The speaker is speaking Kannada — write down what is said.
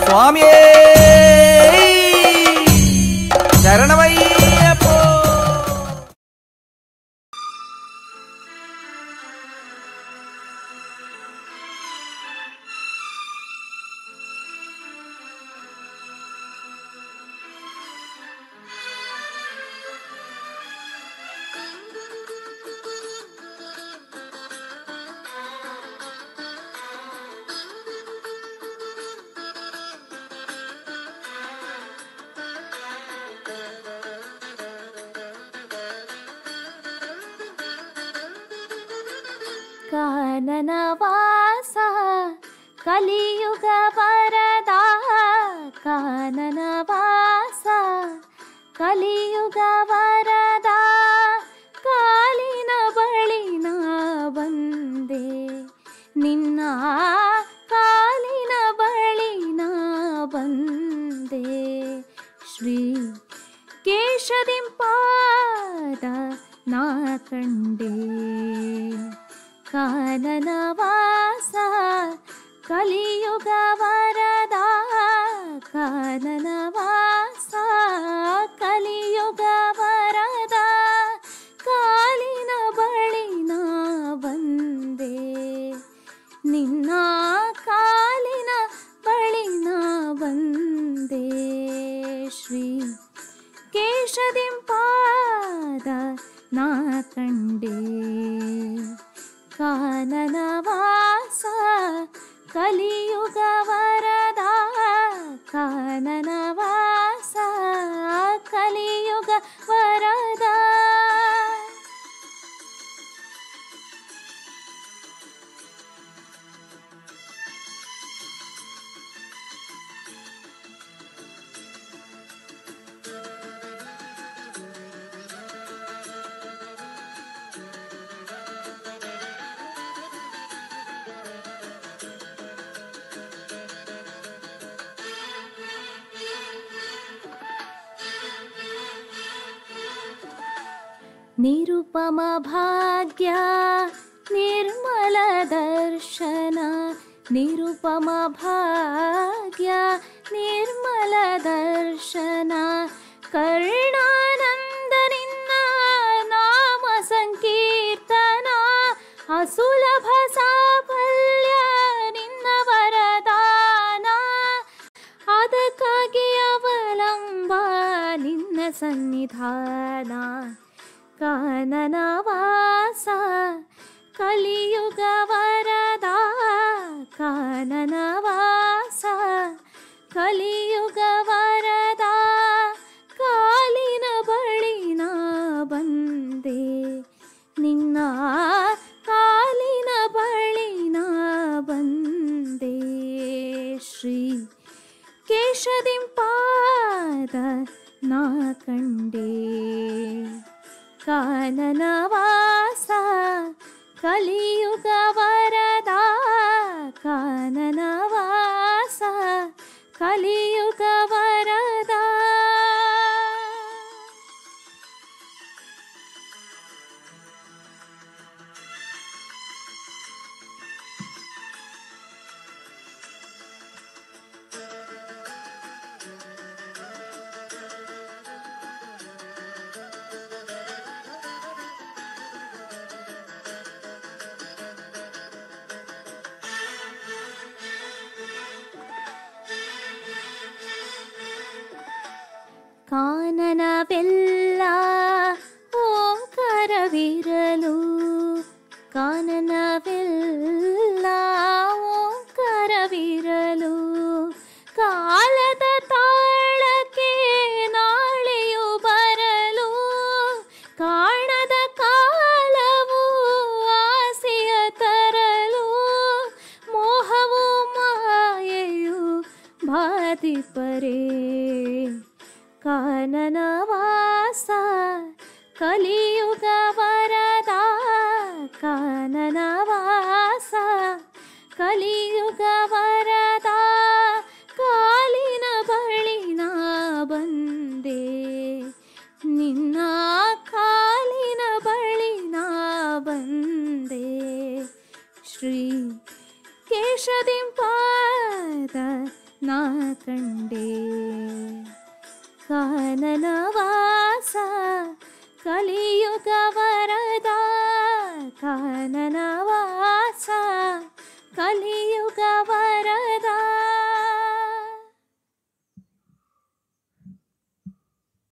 ಸ್ವಾಮಿಯೇ ಶರಣಮಯ್ಯಪ್ಪೋ ಕಾನನವಾಸ ಕಲಿಯುಗ ವರದ ಕಾನನವಾಸ ಕಲಿಯುಗ ವರದ ಕಾಲಿನ ಬಳಿ ನಾ ಬಂದೆ ನಿನ್ನ ಕಾಲಿನ ಬಳಿ ನಾ ಬಂದೆ ಶ್ರೀ ಕೇಶದಿಂಪಾದ ನಾ ಕಂಡೆ ಕಾನನವಾಸ ಕಲಿಯುಗ ವರದ ಕಾನನವಾಸ ಕಲಿಯುಗ ವರದ ಕಾಲಿನ ಬಳಿ ನಾ ಬಂದೆ ನಿನ್ನ ಕಾಲಿನ ಬಳಿ ನಾ ಬಂದೆ ಶ್ರೀ ಕೇಶದಿಂಪಾದ ನಾ ಕಂಡೆ ಕಾನನವಾಸ ಕಲಿಯುಗ ವರದ ಕಾನನವಾಸ ಕಲಿಯುಗ ವರದ ನಿರುಪಮ ಭಾಗ್ಯ ನಿರ್ಮಲ ದರ್ಶನ ನಿರುಪಮ ಭಾಗ್ಯ ನಿರ್ಮಲ ದರ್ಶನ ಕರ್ಣಾನಂದ ನಿನ್ನ ನಾಮ ಸಂಕೀರ್ತನ ಅಸುಲಭ ಸಾಫಲ್ಯ ನಿನ್ನ ವರದಾನ ಅದಕ್ಕಾಗಿ ಅವಲಂಬ ನಿನ್ನ ಸನ್ನಿಧಾನ ಕಾನನವಾಸ ಕಲಿಯುಗ ವರದ ಕಾನನವಾಸ ಕಲಿಯುಗ ವರದ ಕಾಲಿನ ಬಳಿ ನಾ ಬಂದೆ ನಿನ್ನ ಕಾಲಿನ ಬಳಿ ನಾ ಬಂದೆ ಶ್ರೀ ಕೇಶದಿಂಪಾದ ನಾ ಕಂಡೆ ಕಾನನವಾಸ ಕಲಿಯುಗ ವರದ ಕಾನನವಾಸ ಕಲಿಯುಗ ವರದ ಕಾನನವೆಲ್ಲ ಓಂಕಾರವಿರಲು ಕಾನನವೆಲ್ಲ ಓಂಕಾರವಿರಲು ಕಾಲದ ತಾಳಕ್ಕೆ ನಾಳೆಯು ಬರಲು ಕಾಣದ ಕಾಲವು ಆಸೆಯ ತರಲು ಮೋಹವು ಮಾಯೆಯು ಬಾಧಿಪರೇ ಕಾನನವಾಸ ಕಲಿಯುಗ ವರದ ಕಾನನವಾಸ ಕಲಿಯುಗ ವರದ ಕಾಲಿನ ಬಳಿ ನಾ ಬಂದೆ ನಿನ್ನ ಕಾಲಿನ ಬಳಿ ನಾ ಬಂದೆ ಶ್ರೀ ಕೇಶದಿಂಪಾದ ನಾ ಕಂಡೆ ಕಾನನವಾಸ ಕಲಿಯುಗ